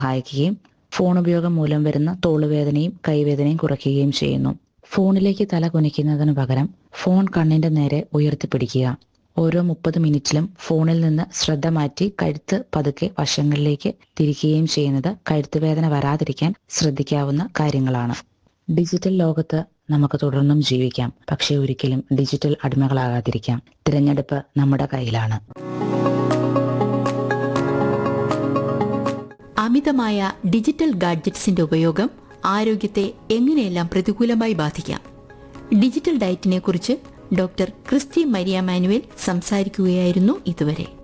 സഹായിക്കുകയും ഫോൺ ഉപയോഗം മൂലം വരുന്ന തോളുവേദനയും കൈവേദനയും കുറയ്ക്കുകയും ചെയ്യുന്നു ഫോണിലേക്ക് തല കുനിക്കുന്നതിനു പകരം ഫോൺ കണ്ണിന്റെ നേരെ ഉയർത്തിപ്പിടിക്കുക ഓരോ മുപ്പത് മിനിറ്റിലും ഫോണിൽ നിന്ന് ശ്രദ്ധ മാറ്റി കഴുത്ത് പതുക്കെ വശങ്ങളിലേക്ക് തിരിക്കുകയും ചെയ്യുന്നത് കഴുത്ത് വേദന വരാതിരിക്കാൻ ശ്രദ്ധിക്കാവുന്ന കാര്യങ്ങളാണ് ഡിജിറ്റൽ ലോകത്ത് നമുക്ക് തുടർന്നും ജീവിക്കാം പക്ഷെ ഒരിക്കലും ഡിജിറ്റൽ അടിമകളാകാതിരിക്കാം തിരഞ്ഞെടുപ്പ് നമ്മുടെ കയ്യിലാണ് അമിതമായ ഡിജിറ്റൽ ഗാഡ്ജറ്റ്സിന്റെ ഉപയോഗം ആരോഗ്യത്തെ എങ്ങനെയെല്ലാം പ്രതികൂലമായി ബാധിക്കാം ഡിജിറ്റൽ ഡയറ്റിനെ കുറിച്ച് ഡോക്ടർ ക്രിസ്റ്റി മരിയ മാനുവൽ സംസാരിക്കുകയായിരുന്നു ഇതുവരെ